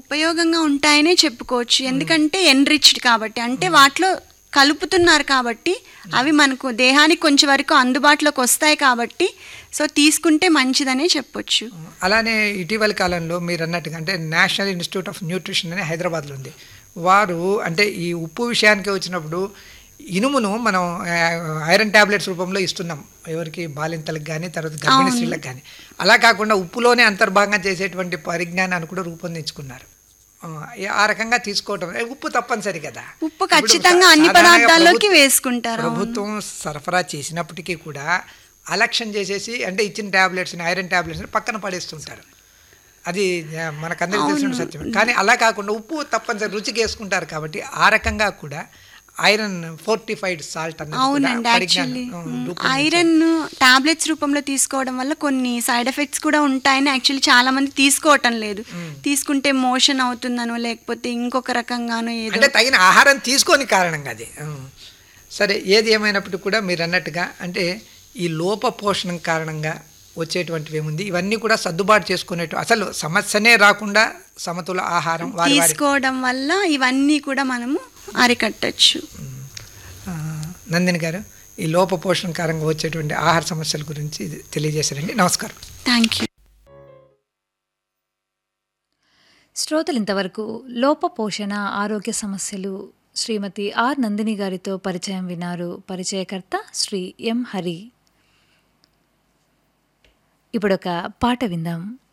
ఉపయోగంగా ఉంటాయనే చెప్పుకోవచ్చు ఎందుకంటే ఎన్రిచ్డ్ కాబట్టి అంటే వాటిలో కలుపుతున్నారు కాబట్టి అవి మనకు దేహానికి కొంచెం వరకు అందుబాటులోకి వస్తాయి కాబట్టి సో తీసుకుంటే మంచిదనే చెప్పొచ్చు అలానే ఇటీవల కాలంలో మీరు అన్నట్టుగా అంటే నేషనల్ ఇన్స్టిట్యూట్ ఆఫ్ న్యూట్రిషన్ అని హైదరాబాద్లో ఉంది వారు అంటే ఈ ఉప్పు విషయానికి వచ్చినప్పుడు ఇనుమును మనం ఆ, ఐరన్ టాబ్లెట్స్ రూపంలో ఇస్తున్నాం ఎవరికి బాలింతలకు కానీ తర్వాత గర్భిణీ స్త్రీలకు కానీ అలా కాకుండా ఉప్పులోనే అంతర్భాగంగా చేసేటువంటి పరిజ్ఞానాన్ని కూడా రూపొందించుకున్నారు ఆ, ఆ రకంగా తీసుకోవటం ఏ, ఉప్పు తప్పనిసరి కదా ఉప్పు ఇప్పుడు ఖచ్చితంగా అన్ని సాధారణంగా పదార్థాల్లోకి ప్రభుత్వ- వేసుకుంటారు అవును. ప్రభుత్వం సరఫరా చేసినప్పటికీ కూడా అలక్ష్యం చేసేసి అంటే ఇచ్చిన ట్యాబ్లెట్స్ని ఐరన్ ట్యాబ్లెట్స్ని పక్కన పడేస్తుంటారు అది ఆ, మనకందరికీ తెలిసిన సత్యం కానీ అలా కాకుండా ఉప్పు తప్పనిసరి రుచికి వేసుకుంటారు కాబట్టి ఆ రకంగా కూడా ఐరన్ ఫోర్టిఫైడ్ సాల్ట్ అన్నది కూడా అవునండి పరిజ్ఞానం, యాక్చువల్లీ ఆ, రూపొందించారు. ఐరన్ టాబ్లెట్స్ రూపంలో తీసుకోవడం వల్ల కొన్ని సైడ్ ఎఫెక్ట్స్ కూడా ఉంటాయని యాక్చువల్లీ చాలా మంది తీసుకోవటం లేదు తీసుకుంటే మోషన్ అవుతుందనో లేకపోతే ఇంకొక రకంగానో ఏదో అంటే తగిన ఆహారం తీసుకోని కారణంగా అది ఆ. సరే ఏది ఏమైనప్పటికీ కూడా మీరు అన్నట్టుగా అంటే ఈ లోప పోషణం కారణంగా వచ్చేటువంటివి ఏముంది ఇవన్నీ కూడా సర్దుబాటు చేసుకునేటు అసలు సమస్యనే రాకుండా సమతుల ఆహారం వారి వారి తీసుకోవడం వల్ల ఇవన్నీ కూడా మనము అరికట్టచ్చు ఆ, నందిని గారు ఈ లోప పోషణ కారణంగా వచ్చేటువంటి ఆహార సమస్యల గురించి తెలియజేశారండి నమస్కారం థ్యాంక్ యూ శ్రోతలు ఇంతవరకు లోపపోషణ ఆరోగ్య సమస్యలు శ్రీమతి ఆర్ నందిని గారితో పరిచయం విన్నారు పరిచయకర్త శ్రీ ఎం హరి ఇప్పుడొక పాట విందాం